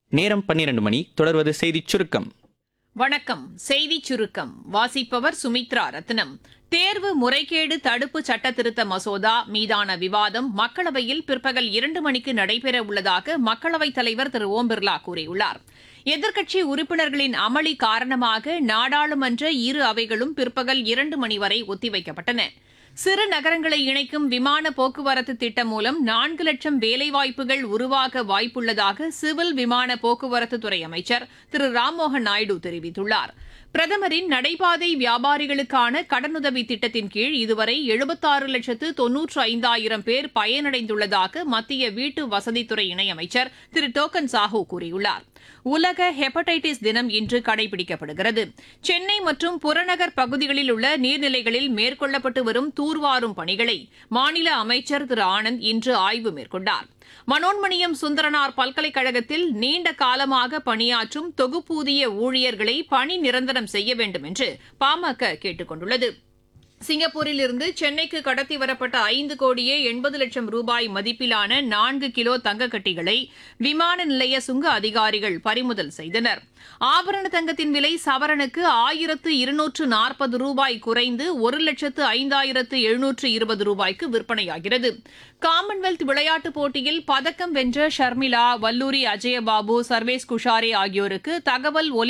நேரம் பன்னிரண்டு மணி தொடர்வது செய்திச் சுருக்கம் வணக்கம் செய்திச் சுருக்கம் வாசிப்பவர் சுமித்ரா ரத்னம் தேர்வு முறைகேடு தடுப்பு சட்ட திருத்த மசோதா மீதான விவாதம் மக்களவையில் பிற்பகல் இரண்டு மணிக்கு நடைபெற உள்ளதாக மக்களவைத் தலைவர் திரு ஓம் பிர்லா கூறியுள்ளார் எதிர்க்கட்சி உறுப்பினர்களின் அமளி காரணமாக நாடாளுமன்ற இரு அவைகளும் பிற்பகல் இரண்டு மணி வரை ஒத்திவைக்கப்பட்டன சிறு நகரங்களை இணைக்கும் விமான போக்குவரத்து திட்டம் மூலம் நான்கு லட்சம் வேலைவாய்ப்புகள் உருவாக வாய்ப்புள்ளதாக சிவில் விமான போக்குவரத்து துறை அமைச்சர் திரு ராம்மோகன் நாயுடு தெரிவித்துள்ளார் பிரதமரின் நடைபாதை வியாபாரிகளுக்கான கடனுதவி திட்டத்தின் கீழ் இதுவரை எழுபத்தாறு லட்சத்து தொன்னூற்று ஐந்தாயிரம் பேர் பயனடைந்துள்ளதாக மத்திய வீட்டு வசதித்துறை இணையமைச்சர் திரு டோக்கன் சாஹூ கூறியுள்ளார் உலக ஹெப்படைட்டிஸ் தினம் இன்று கடைபிடிக்கப்படுகிறது சென்னை மற்றும் புறநகர் பகுதிகளில் உள்ள நீர்நிலைகளில் மேற்கொள்ளப்பட்டு வரும் தூர்வாரும் பணிகளை மாநில அமைச்சர் திரு ஆனந்த் இன்று ஆய்வு மேற்கொண்டார் மனோன்மணியம் சுந்தரனார் பல்கலைக்கழகத்தில் நீண்ட காலமாக பணியாற்றும் தொகுப்பூதிய ஊழியர்களை பணி நிரந்தரம் செய்ய வேண்டும் என்று பாமக கேட்டுக் கொண்டுள்ளது சிங்கப்பூரில் இருந்து சென்னைக்கு கடத்தி வரப்பட்ட ஐந்து கோடியே எண்பது லட்சம் ரூபாய் மதிப்பிலான நான்கு கிலோ தங்கக்கட்டிகளை விமான நிலைய சுங்க அதிகாரிகள் பறிமுதல் செய்தனர் ஆபரண தங்கத்தின் விலை சவரனுக்கு ஆயிரத்து இருநூற்று நாற்பது ரூபாய் குறைந்து ஒரு லட்சத்து ஐந்தாயிரத்து எழுநூற்று இருபது ரூபாய்க்கு விற்பனையாகிறது காமன்வெல்த் விளையாட்டுப் போட்டியில் பதக்கம் வென்ற ஷர்மிளா வல்லூரி அஜயபாபு சர்வேஸ் குஷாரே ஆகியோருக்கு தகவல் ஒலி